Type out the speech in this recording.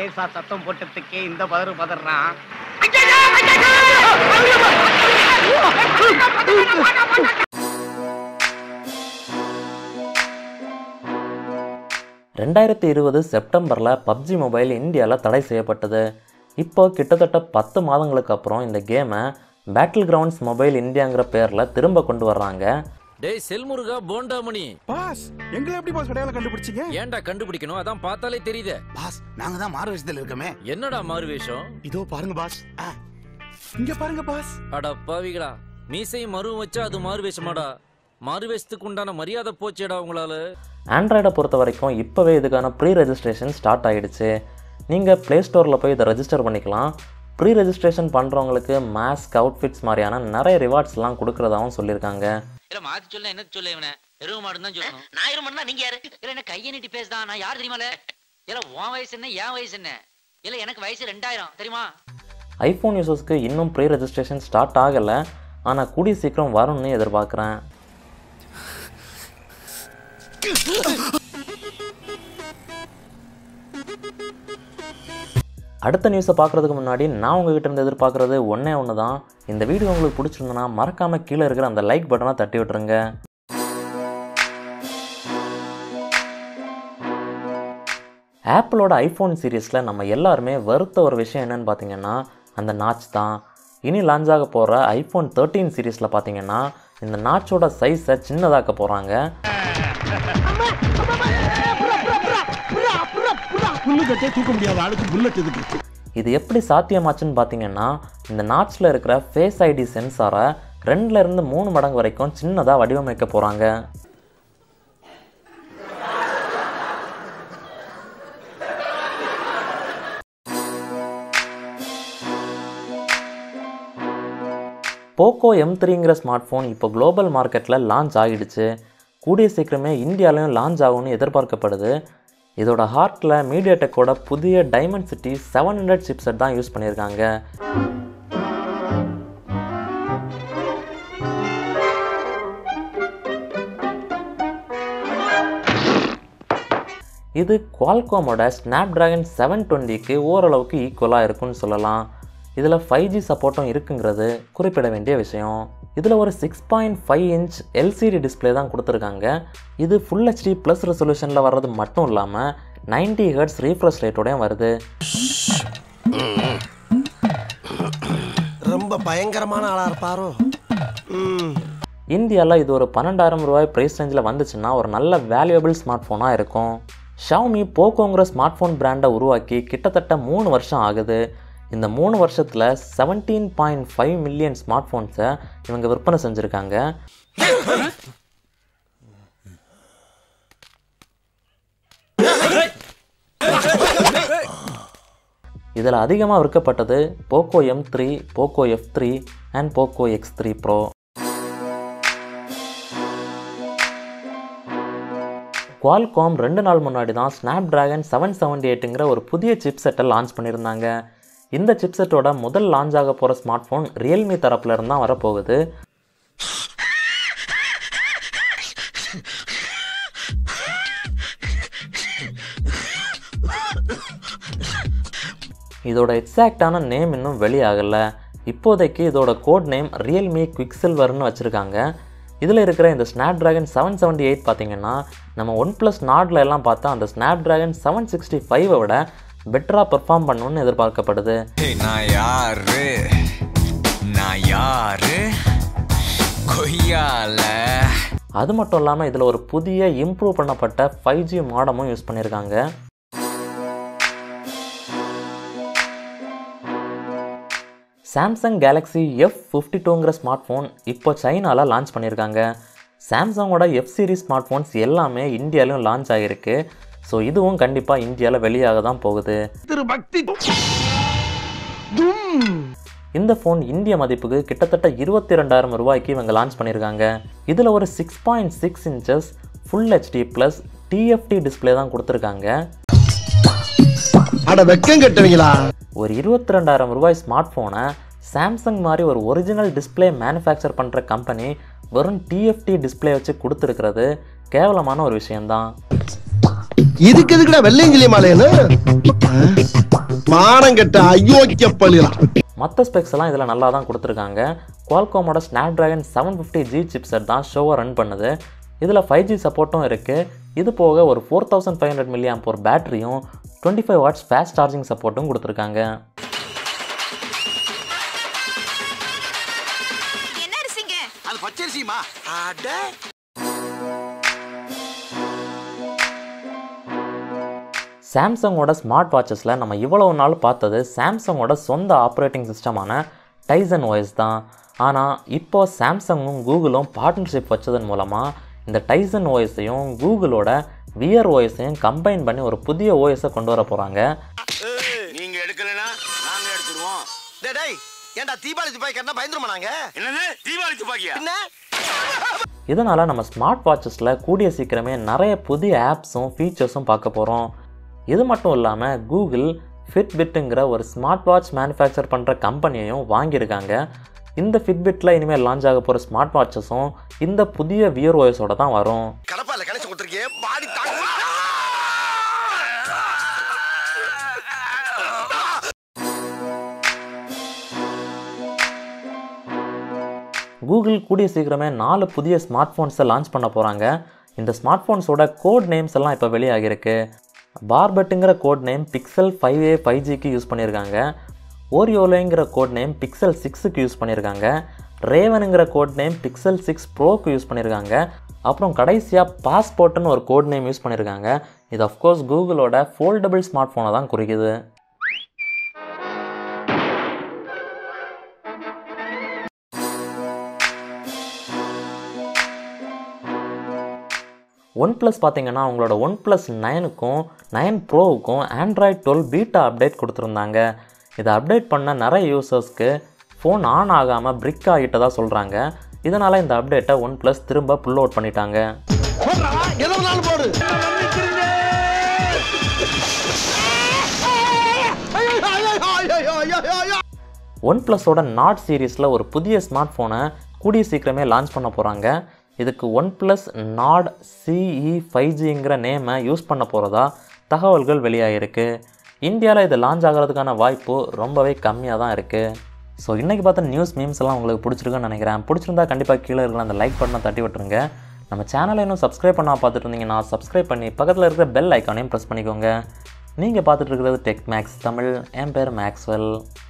லேசா சத்தம் போட்டதுக்கே இந்த பதறு பதறான் ரெண்டாயிரத்தி இருபது செப்டம்பரில் பப்ஜி மொபைல் இந்தியாவில் தடை செய்யப்பட்டது இப்போ கிட்டத்தட்ட பத்து மாதங்களுக்கு அப்புறம் இந்த கேமை பேட்டில் கிரவுண்ட்ஸ் மொபைல் இந்தியாங்கிற பேரில் திரும்ப கொண்டு வர்றாங்க டேய் செல்முருகா போண்டாமணி பாஸ் எங்களை எப்படி பாஸ் அடையாளம் கண்டுபிடிச்சீங்க ஏன்டா கண்டுபிடிக்கணும் அதான் பார்த்தாலே தெரியுதே பாஸ் நாங்க தான் மாறு விஷயத்துல இருக்கோமே என்னடா மாறு வேஷம் இதோ பாருங்க பாஸ் ஆ, இங்க பாருங்க பாஸ் அட பாவிகளா மீசையும் மருவும் வச்சா அது மாறு வேஷமாடா மாறு வேஷத்துக்கு உண்டான மரியாதை போச்சேடா உங்களால ஆண்ட்ராய்டை பொறுத்த வரைக்கும் இப்போவே இதுக்கான ப்ரீ ரெஜிஸ்ட்ரேஷன் ஸ்டார்ட் ஆகிடுச்சு நீங்கள் ப்ளே ஸ்டோரில் போய் இதை ரெஜிஸ்டர் பண்ணிக்கலாம் ப்ரீ ரெஜிஸ்ட்ரேஷன் பண்ணுறவங்களுக்கு மாஸ்க் அவுட்ஃபிட்ஸ் மாதிரியான நிறைய ரிவார்ட்ஸ்லாம் கொடுக்குறதாவும் சொல்லியிருக்காங்க இல்ல மாத்தி சொல்ல என்ன சொல்ல இவன எருவு மாடுன்னு தான் சொல்லணும் நான் எருமன்னா நீங்க யாரு இல்ல என்ன கையை நீட்டி பேசுதான் நான் யார் தெரியுமால இல்ல உன் வயசு என்ன என் வயசு என்ன இல்ல எனக்கு வயசு ரெண்டாயிரம் தெரியுமா ஐஃபோன் யூசர்ஸ்க்கு இன்னும் ப்ரீ ரெஜிஸ்ட்ரேஷன் ஸ்டார்ட் ஆகலை ஆனால் கூடிய சீக்கிரம் வரும்னு எதிர்பார்க்குறேன் அடுத்த நியூஸை பார்க்குறதுக்கு முன்னாடி நான் உங்ககிட்ட இருந்து எதிர்பார்க்குறது ஒன்றே ஒன்று தான் இந்த வீடியோ உங்களுக்கு பிடிச்சிருந்தனா மறக்காமல் கீழே இருக்கிற அந்த லைக் பட்டனை தட்டி விட்டுருங்க ஆப்பிளோட ஐஃபோன் சீரீஸில் நம்ம எல்லாருமே வருத்த ஒரு விஷயம் என்னன்னு பார்த்தீங்கன்னா அந்த நாச் தான் இனி லான்ச் ஆக போகிற ஐஃபோன் தேர்ட்டீன் சீரீஸில் பார்த்தீங்கன்னா இந்த நாச்சோட சைஸை சின்னதாக்க போகிறாங்க புல்லு கட்டே தூக்க முடியாத ஆளுக்கு புல்லட் எதுக்கு இது எப்படி சாத்தியமாச்சுன்னு பார்த்தீங்கன்னா இந்த நாச்சில் இருக்கிற ஃபேஸ் ஐடி சென்சாரை ரெண்டுல இருந்து மூணு மடங்கு வரைக்கும் சின்னதாக வடிவமைக்க போகிறாங்க போக்கோ எம் த்ரீங்கிற ஸ்மார்ட் ஃபோன் இப்போ குளோபல் மார்க்கெட்டில் லான்ச் ஆகிடுச்சு கூடிய சீக்கிரமே இந்தியாலையும் லான்ச் ஆகும்னு எதிர்பார்க்கப்படுது இதோட ஹார்ட்டில் மீடியாடெக்கோட புதிய Dimensity seven hundred chipset தான் யூஸ் பண்ணியிருக்காங்க இது குவால்காமோட ஸ்னாப்டிராகன் செவன் டுவெண்ட்டிக்கு ஓரளவுக்கு ஈக்குவலாக இருக்கும்னு சொல்லலாம் இதில் ஃபைவ் ஜி சப்போர்ட்டும் இருக்குங்கிறது குறிப்பிட வேண்டிய விஷயம் இதில் ஒரு six point five inch LCD display தான் கொடுத்துருக்காங்க இது ஃபுல் ஹெச்டி ப்ளஸ் ரெசல்யூஷனில் வர்றது மட்டும் இல்லாமல் 90 ஹெர்ட்ஸ் ரீஃப்ரெஷ் ரேட்டோடையும் வருது ரொம்ப பயங்கரமான ஆளா இருப்பாரோ ம் இந்தியாவில் இது ஒரு பன்னெண்டாயிரம் ரூபாய் ப்ரைஸ் ரேஞ்சில் வந்துச்சுன்னா ஒரு நல்ல வேல்யூபிள் ஸ்மார்ட் ஃபோனாக இருக்கும் ஷவுமி போக்கோங்கிற ஸ்மார்ட் ஃபோன் பிராண்டை உருவாக்கி கிட்டத்தட்ட மூணு வருஷம் ஆகுது இந்த மூணு வருஷத்தில் seventeen point five million smart ஃபோன்ஸை இவங்க விற்பனை செஞ்சுருக்காங்க இதில் அதிகமாக விற்கப்பட்டது Poco M three Poco F three and Poco X three pro Qualcomm ரெண்டு நாள் முன்னாடி தான் ஸ்னாப் டிராகன் செவன் செவன்டி எட்டுங்கிற ஒரு புதிய சிப் செட்டை லான்ச் பண்ணியிருந்தாங்க இந்த சிப் செட்டோட முதல் லான்ச் ஆக போகிற ஸ்மார்ட் ஃபோன் ரியல்மி தரப்புல இருந்து தான் வரப்போகுது இதோட எக்ஸாக்டான நேம் இன்னும் வெளியாகலை இப்போதைக்கு இதோட கோட் நேம் ரியல்மி குவிக் சில்வர்னு வச்சுருக்காங்க இதில் இருக்கிற இந்த Snapdragon seven seventy eight பார்த்தீங்கன்னா நம்ம ஒன் ப்ளஸ் நாட்ல எல்லாம் பார்த்தா அந்த ஸ்னாப் டிராகன் செவன் சிக்ஸ்டி ஃபைவை விட பெட்டராக பெர்ஃபார்ம் பண்ணணும்னு எதிர்பார்க்கப்படுது நான் யாரு நான் யாரு கொய்யால அது மட்டும் இல்லாமல் இதில் ஒரு புதிய இம்ப்ரூவ் பண்ணப்பட்ட ஃபைவ் ஜி மாடமும் யூஸ் பண்ணியிருக்காங்க சாம்சங் கேலக்ஸி எஃப் ஃபிஃப்டி டூங்கிற ஸ்மார்ட் ஃபோன் இப்போ சைனாவில் லான்ச் பண்ணியிருக்காங்க சாம்சங்கோட எஃப் சீரிஸ் ஸ்மார்ட் ஃபோன்ஸ் எல்லாமே இந்தியாலையும் லான்ச் ஆகிருக்கு ஸோ இதுவும் கண்டிப்பாக இந்தியாவில் வெளியாக தான் போகுது திரு பக்தி இந்த ஃபோன் இந்திய மதிப்புக்கு கிட்டத்தட்ட இருபத்தி ரெண்டாயிரம் ரூபாய்க்கு இவங்க லான்ச் பண்ணியிருக்காங்க இதில் ஒரு six point six inches full HD plus TFT display தான் கொடுத்துருக்காங்க அட வெக்கம் கட்டுவீங்களா ஒரு இருபத்தி ரெண்டாயிரம் ரூபாய் ஸ்மார்ட் ஃபோனை சாம்சங் மாதிரி ஒரு ஒரிஜினல் டிஸ்ப்ளே மேனுஃபேக்சர் பண்ணுற கம்பெனி வெறும் டிஎஃப்டி டிஸ்ப்ளே வச்சு கொடுத்துருக்கிறது கேவலமான ஒரு விஷயம்தான் இதுக்கு எதுக்குடா வெள்ளையங்கிலி மாலையன்னு மானம் கெட்ட அயோக்கிய பள்ளிலாம் மற்ற ஸ்பெக்ஸ் எல்லாம் இதில் நல்லா தான் கொடுத்துருக்காங்க குவால்காமோட Snapdragon seven fifty G chipset தான் ஷோவை ரன் பண்ணுது இதில் ஃபைவ் ஜி சப்போர்ட்டும் இருக்குது இது போக ஒரு four thousand five hundred milliamp ஒரு பேட்டரியும் twenty five watts fast charging சப்போர்ட்டும் கொடுத்துருக்காங்க என்ன அரிசிங்க அது பச்சரிசிமா அட சாம்சங்கோட ஸ்மார்ட் வாட்சஸில் நம்ம இவ்வளவு நாள் பார்த்தது சாம்சங்கோட சொந்த ஆப்ரேட்டிங் சிஸ்டமான டைசன் OS தான் ஆனால் இப்போ சாம்சங்கும் கூகுளும் பார்ட்னர்ஷிப் வச்சதன் மூலமாக இந்த டைசன் ஓஎஸையும் கூகுளோட வியர் ஓஎஸையும் கம்பைன் பண்ணி ஒரு புதிய ஓஎஸை கொண்டு வர போகிறாங்க நீங்க எடுக்கலனா நாங்க எடுத்துருவோம் டேய் டேய் ஏன்டா தீபாவளி துப்பாக்கி கட்டினா பயந்துருமா நாங்க என்னது தீபாவளி துப்பாக்கியா என்ன இதனால் நம்ம ஸ்மார்ட் வாட்சஸில் கூடிய சீக்கிரமே நிறைய புதிய ஆப்ஸும் ஃபீச்சர்ஸும் பார்க்க போகிறோம் இது மட்டும் இல்லாமல் கூகுள் ஃபிட்பிட்டுங்கிற ஒரு ஸ்மார்ட் வாட்ச் மேனுஃபேக்சர் பண்ணுற கம்பெனியையும் வாங்கியிருக்காங்க இந்த ஃபிட்பிட்டில் இனிமேல் லான்ச் ஆக போகிற ஸ்மார்ட் வாட்சஸும் இந்த புதிய வியர் ஓஎஸோட தான் வரும் கடப்பால கணேசன் கொடுத்துருக்கே பாடி தாங்க கூகுள் கூடிய சீக்கிரமே நாலு புதிய ஸ்மார்ட் ஃபோன்ஸை லான்ச் பண்ண போகிறாங்க இந்த ஸ்மார்ட் ஃபோன்ஸோட கோட் நேம்ஸ் எல்லாம் இப்போ வெளியாகிருக்கு பார்பெட்டுங்கிற code name Pixel five A five ஜிக்கு யூஸ் பண்ணியிருக்காங்க ஓரியோலோங்கிற கோட் நேம் பிக்சல் சிக்ஸுக்கு யூஸ் பண்ணியிருக்காங்க ரேவனுங்கிற கோட் நேம் பிக்சல் சிக்ஸ் ப்ரோக்கு யூஸ் பண்ணியிருக்காங்க அப்புறம் கடைசியாக பாஸ்போர்ட்னு ஒரு கோட் நேம் யூஸ் பண்ணியிருக்காங்க இது அஃப்கோர்ஸ் கூகுளோட ஃபோல்டபுள் ஸ்மார்ட் ஃபோனை தான் குறிக்குது ஒன் ப்ளஸ் பார்த்தீங்கன்னா அவங்களோட ஒன் ப்ளஸ் நைனுக்கும் நைன் ப்ரோவுக்கும் ஆண்ட்ராய்ட் டுவெல் பீட்டா அப்டேட் கொடுத்துருந்தாங்க இதை அப்டேட் பண்ண நிறைய யூசர்ஸ்க்கு ஃபோன் ஆன் ஆகாமல் பிரிக் ஆகிட்டதா சொல்கிறாங்க இதனால் இந்த அப்டேட்டை ஒன் ப்ளஸ் திரும்ப புல் அவுட் பண்ணிட்டாங்க போடுறா எதை வேணாலும் போடு ஒன் ப்ளஸோட நாட் சீரீஸில் ஒரு புதிய ஸ்மார்ட் ஃபோனை கூடிய சீக்கிரமே லான்ச் பண்ண போகிறாங்க இதுக்கு One Plus Nord CE five ஜிங்கிற நேமை யூஸ் பண்ண போகிறதா தகவல்கள் வெளியாகிருக்கு இந்தியாவில் இது லான்ச் ஆகிறதுக்கான வாய்ப்பு ரொம்பவே கம்மியாக தான் இருக்குது ஸோ இன்றைக்கி பார்த்த நியூஸ் மீம்ஸ் எல்லாம் உங்களுக்கு பிடிச்சிருக்குன்னு நினைக்கிறேன் பிடிச்சிருந்தா கண்டிப்பாக கீழே இருக்கிற அந்த லைக் பட்டனை தட்டி விட்டுருங்க நம்ம சேனலை இன்னும் சப்ஸ்கிரைப் பண்ணால் பார்த்துட்டு இருந்தீங்கன்னா சப்ஸ்கிரைப் பண்ணி பக்கத்தில் இருக்கிற பெல் ஐக்கானையும் ப்ரெஸ் பண்ணிக்கோங்க நீங்கள் பார்த்துட்டு இருக்கிறது டெக் மேக்ஸ் தமிழ் என் பேர் மேக்ஸ்வெல்